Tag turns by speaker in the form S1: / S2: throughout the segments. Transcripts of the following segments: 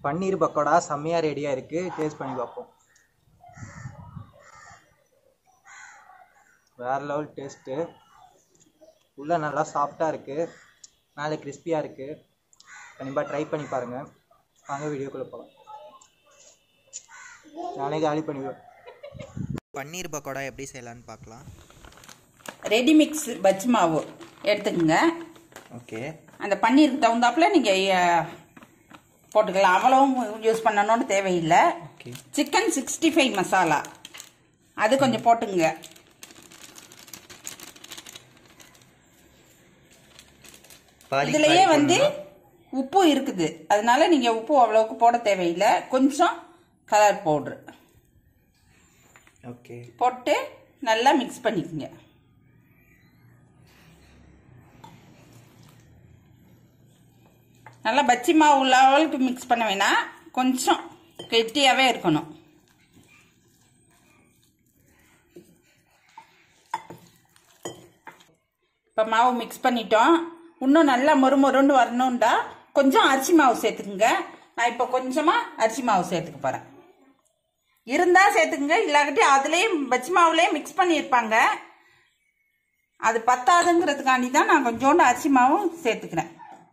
S1: பன்னீர் பக்கோடா செம்மையாக ரெடியாக இருக்குது டேஸ்ட் பண்ணி பார்ப்போம் வேறு லெவல் டேஸ்ட்டு உள்ளே நல்லா சாஃப்டாக இருக்குது மேலே கிறிஸ்பியாக இருக்குது கண்டிப்பாக ட்ரை பண்ணி பாருங்கள் வாங்க வீடியோக்குள்ளே போகலாம் நானே காலி பண்ணிடுவேன் பன்னீர் பக்கோடா எப்படி செய்யலான்னு பார்க்கலாம்
S2: ரெடி மிக்ஸ் பஜ்ஜி மாவு எடுத்துக்கோங்க
S1: ஓகே
S2: அந்த பன்னீருக்கு தகுந்தாப்புல நீங்கள் போட்டுக்கலாம் அவ்வளவும் யூஸ் பண்ணணும்னு தேவையில்லை
S1: okay
S2: chicken sixty five masala அது கொஞ்சம் போட்டுங்க இதுலயே வந்து உப்பு இருக்குது அதனால நீங்க உப்பு அவ்வளவுக்கு போட தேவையில்லை கொஞ்சம் கலர் பவுட்ரு
S1: ஓகே
S2: போட்டு நல்லா மிக்ஸ் பண்ணிக்கோங்க நல்லா பச்சி மாவு லெவலுக்கு மிக்ஸ் பண்ண வேணாம் கொஞ்சம் கெட்டியாகவே இருக்கணும் இப்போ மாவு மிக்ஸ் பண்ணிட்டோம் இன்னும் நல்லா மொறு மொறுன்னு வரணும்டா கொஞ்சம் அரிசி மாவு சேர்த்துக்குங்க நான் இப்போ கொஞ்சமாக அரிசி மாவு சேர்த்துக்க போகிறேன் இருந்தா சேர்த்துக்குங்க இல்லாட்டி அதுலேயே பச்சி மாவுலேயே மிக்ஸ் பண்ணியிருப்பாங்க அது பத்தாதுங்கிறதுக்காண்டி தான் நான் கொஞ்சோண்டு அரிசி மாவும் சேர்த்துக்கிறேன்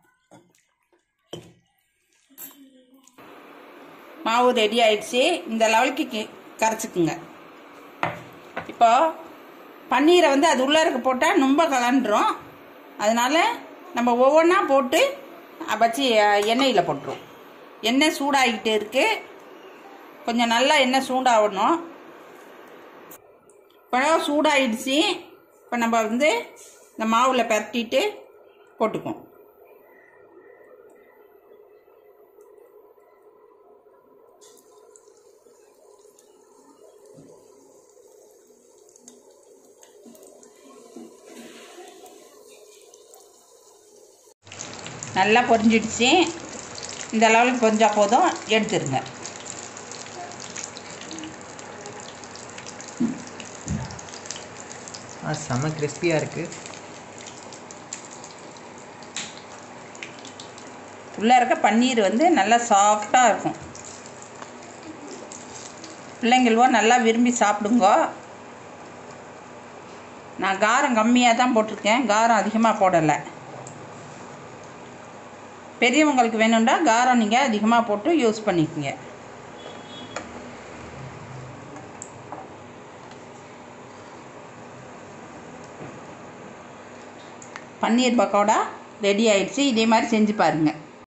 S2: மாவு ரெடி ஆயிடுச்சு இந்த லெவலுக்கு கி- கரைச்சிக்குங்க இப்போ பன்னீரை வந்து அது உள்ள இருக்க போட்டால் ரொம்ப கலண்டுரும் அதனால நம்ம ஒவ்வொன்றா போட்டு அஹ், வச்சு அஹ், எண்ணெயில் போட்டுருவோம் எண்ணெய் சூடாகிக்கிட்டு இருக்கு கொஞ்சம் நல்லா எண்ணெய் சூடாகணும் இப்போ சூடாயிடுச்சு இப்போ நம்ம வந்து இந்த மாவில் பரட்டிட்டு போட்டுக்குவோம் நல்லா பொரிஞ்சிடுச்சு இந்த லெவலுக்கு பொரிஞ்சா போதும் எடுத்துருங்க
S1: ஆ செம்ம கிறிஸ்பியாக இருக்குது
S2: உள்ளே இருக்க பன்னீர் வந்து நல்லா சாஃப்டாக இருக்கும் பிள்ளைங்களுவோ நல்லா விரும்பி சாப்பிடுங்க நான் காரம் கம்மியாக தான் போட்டிருக்கேன் காரம் அதிகமாக போடலை பெரியவங்களுக்கு வேணும்னா காரம் நீங்கள் அதிகமாக போட்டு யூஸ் பண்ணிக்கோங்க பன்னீர் பக்கோடா ரெடி ஆயிடுச்சு இதே மாதிரி செஞ்சு பாருங்கள்